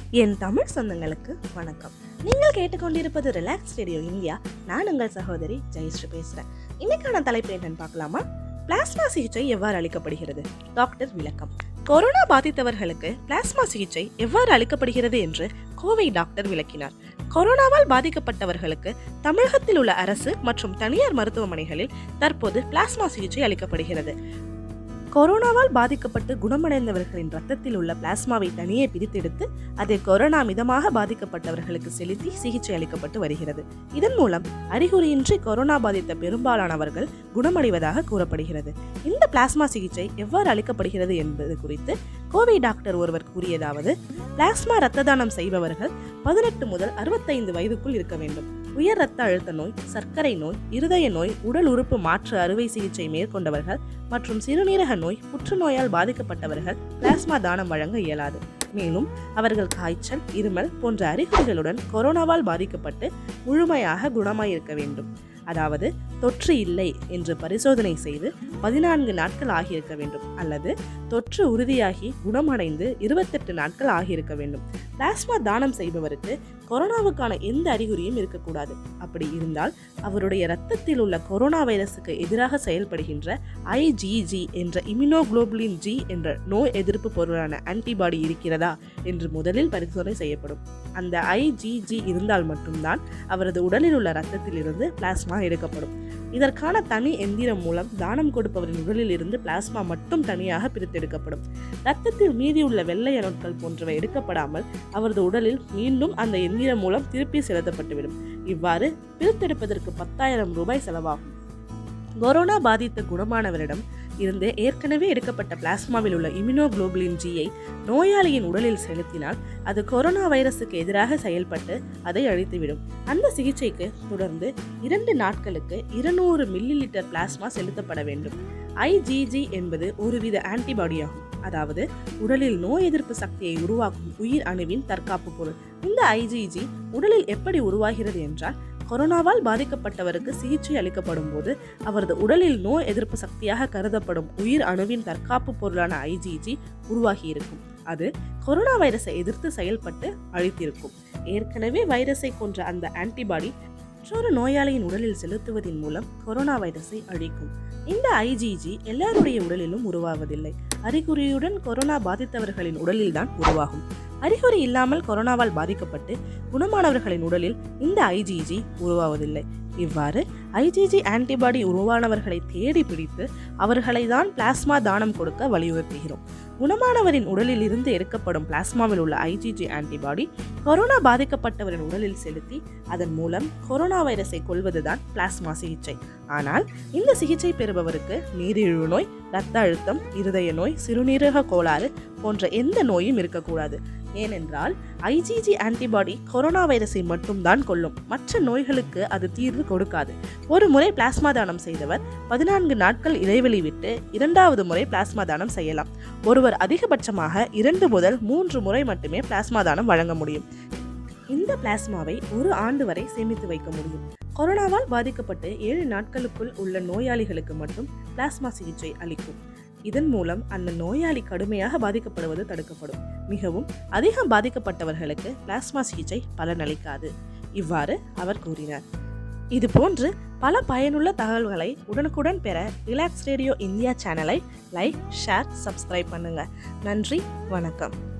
என் தமிழ் சொந்தங்களுக்கு வணக்கம் நீங்கள் கேட்டுக்கொண்டிருப்பது ரிலாக்ஸ் ரேடியோ இந்தியா நான் உங்கள் சகோதரி ஜெயஸ்ரீ பேசுகிறேன் இன்னைக்கான தலைப்பு என்னன்னு பார்க்கலாமா பிளாஸ்மா சிகிச்சை எவ்வாறு அளிக்கப்படுகிறது டாக்டர் விளக்கம் கொரோனா பாதித்தவர்களுக்கு பிளாஸ்மா சிகிச்சை எவ்வாறு அளிக்கப்படுகிறது என்று கோவை டாக்டர் விளக்கினார் கொரோனாவால் பாதிக்கப்பட்டவர்களுக்கு தமிழகத்தில் உள்ள அரசு மற்றும் தனியார் மருத்துவமனைகளில் தற்போது பிளாஸ்மா சிகிச்சை அளிக்கப்படுகிறது கொரோனாவால் பாதிக்கப்பட்டு குணமடைந்தவர்களின் ரத்தத்தில் உள்ள பிளாஸ்மாவை தனியே பிரித்தெடுத்து அதை கொரோனா மிதமாக பாதிக்கப்பட்டவர்களுக்கு செலுத்தி சிகிச்சை அளிக்கப்பட்டு வருகிறது இதன் மூலம் அறிகுறியின்றி கொரோனா பாதித்த பெரும்பாலானவர்கள் குணமடைவதாக கூறப்படுகிறது இந்த பிளாஸ்மா சிகிச்சை எவ்வாறு அளிக்கப்படுகிறது என்பது குறித்து கோவை டாக்டர் ஒருவர் கூறியதாவது பிளாஸ்மா இரத்த தானம் செய்பவர்கள் பதினெட்டு முதல் அறுபத்தைந்து வயதுக்குள் இருக்க வேண்டும் உயர் இரத்த அழுத்த நோய் சர்க்கரை நோய் இருதய நோய் உடல் உறுப்பு மாற்று அறுவை சிகிச்சை மேற்கொண்டவர்கள் மற்றும் சிறுநீரக நோய் புற்றுநோயால் பாதிக்கப்பட்டவர்கள் பிளாஸ்மா தானம் வழங்க இயலாது மேலும் அவர்கள் காய்ச்சல் இருமல் போன்ற அறிகுறிகளுடன் கொரோனாவால் பாதிக்கப்பட்டு முழுமையாக குணமாயிருக்க வேண்டும் அதாவது தொற்று இல்லை என்று பரிசோதனை செய்து பதினான்கு நாட்கள் ஆகியிருக்க வேண்டும் அல்லது தொற்று உறுதியாகி குணமடைந்து இருபத்தெட்டு நாட்கள் ஆகியிருக்க வேண்டும் பிளாஸ்மா தானம் செய்பவருக்கு கொரோனாவுக்கான எந்த அறிகுறியும் இருக்கக்கூடாது அப்படி இருந்தால் அவருடைய இரத்தத்தில் உள்ள கொரோனா வைரஸுக்கு எதிராக செயல்படுகின்ற ஐஜிஜி என்ற இம்யூனோகுளோபுலின் ஜி என்ற நோய் எதிர்ப்பு பொருளான ஆன்டிபாடி இருக்கிறதா என்று முதலில் பரிசோதனை செய்யப்படும் அந்த ஐஜிஜி இருந்தால் மட்டும்தான் அவரது உடலில் உள்ள இரத்தத்திலிருந்து பிளாஸ்மா எடுக்கப்படும் இதற்கான தனி எந்திரம் மூலம் தானம் கொடுப்பவரின் உடலில் இருந்து பிளாஸ்மா மட்டும் தனியாக பிரித்தெடுக்கப்படும் இரத்தத்தில் மீதியுள்ள வெள்ளை அணுக்கள் போன்றவை எடுக்கப்படாமல் அவரது உடலில் மீண்டும் அந்த எந்திரம் மூலம் திருப்பி செலுத்தப்பட்டுவிடும் இவ்வாறு பிரித்தெடுப்பதற்கு பத்தாயிரம் ரூபாய் செலவாகும் கொரோனா பாதித்த குணமானவரிடம் இருந்து ஏற்கனவே எடுக்கப்பட்ட பிளாஸ்மாவில் உள்ள இம்யூனோகுளோபுலின் ஜியை நோயாளியின் உடலில் செலுத்தினால் அது கொரோனா வைரஸுக்கு எதிராக செயல்பட்டு அதை அழித்துவிடும் அந்த சிகிச்சைக்கு தொடர்ந்து இரண்டு நாட்களுக்கு இருநூறு மில்லி லிட்டர் பிளாஸ்மா செலுத்தப்பட வேண்டும் ஐஜிஜி என்பது ஒருவித ஆன்டிபாடி ஆகும் அதாவது உடலில் நோய் எதிர்ப்பு சக்தியை உருவாக்கும் உயிர் அணுவின் தற்காப்பு பொருள் இந்த ஐஜிஜி உடலில் எப்படி உருவாகிறது என்றால் கொரோனாவால் பாதிக்கப்பட்டவருக்கு சிகிச்சை அளிக்கப்படும் போது அவரது உடலில் நோய் எதிர்ப்பு சக்தியாக கருதப்படும் உயிர் அணுவின் தற்காப்பு பொருளான ஐஜிஜி உருவாகியிருக்கும் அது கொரோனா வைரஸை எதிர்த்து செயல்பட்டு அழித்திருக்கும் ஏற்கனவே வைரஸை கொன்ற அந்த ஆன்டிபாடி மற்றொரு நோயாளியின் உடலில் செலுத்துவதன் மூலம் கொரோனா வைரஸை அழிக்கும் இந்த ஐஜிஜி எல்லாருடைய உடலிலும் உருவாவதில்லை அறிகுறியுடன் கொரோனா பாதித்தவர்களின் உடலில்தான் உருவாகும் அறிகுறி இல்லாமல் கொரோனாவால் பாதிக்கப்பட்டு குணமானவர்களின் உடலில் இந்த ஐஜிஜி உருவாவதில்லை இவ்வாறு ஐஜிஜி ஆன்டிபாடி உருவானவர்களை தேடி பிடித்து அவர்களை தான் பிளாஸ்மா தானம் கொடுக்க வலியுறுத்துகிறோம் குணமானவரின் உடலில் இருந்து எடுக்கப்படும் பிளாஸ்மாவில் உள்ள ஐஜிஜி ஆன்டிபாடி கொரோனா பாதிக்கப்பட்டவரின் உடலில் செலுத்தி அதன் மூலம் கொரோனா வைரஸை கொள்வதுதான் பிளாஸ்மா சிகிச்சை ஆனால் இந்த சிகிச்சை பெறுபவருக்கு நீரிழிவு நோய் இரத்த அழுத்தம் இருதய நோய் சிறுநீரக கோளாறு போன்ற எந்த நோயும் இருக்கக்கூடாது ஏனென்றால் ஐஜிஜி ஆன்டிபாடி கொரோனா வைரஸை மட்டும்தான் கொல்லும் மற்ற நோய்களுக்கு அது தீர்வு கொடுக்காது ஒரு முறை பிளாஸ்மா தானம் செய்தவர் பதினான்கு நாட்கள் இடைவெளி விட்டு இரண்டாவது முறை பிளாஸ்மா தானம் செய்யலாம் ஒருவர் அதிகபட்சமாக இரண்டு முதல் மூன்று முறை மட்டுமே பிளாஸ்மா தானம் வழங்க முடியும் இந்த பிளாஸ்மாவை ஒரு ஆண்டு வரை சேமித்து வைக்க முடியும் கொரோனாவால் பாதிக்கப்பட்டு ஏழு நாட்களுக்குள் உள்ள நோயாளிகளுக்கு மட்டும் பிளாஸ்மா சிகிச்சை அளிக்கும் இதன் மூலம் அந்த நோயாளி கடுமையாக பாதிக்கப்படுவது தடுக்கப்படும் மிகவும் அதிகம் பாதிக்கப்பட்டவர்களுக்கு பிளாஸ்மா சிகிச்சை பலனளிக்காது இவ்வாறு அவர் கூறினார் இது போன்று பல பயனுள்ள தகவல்களை உடனுக்குடன் பெற ரிலாக்ஸ் ரேடியோ இந்தியா சேனலை லைக் ஷேர் சப்ஸ்கிரைப் பண்ணுங்க நன்றி வணக்கம்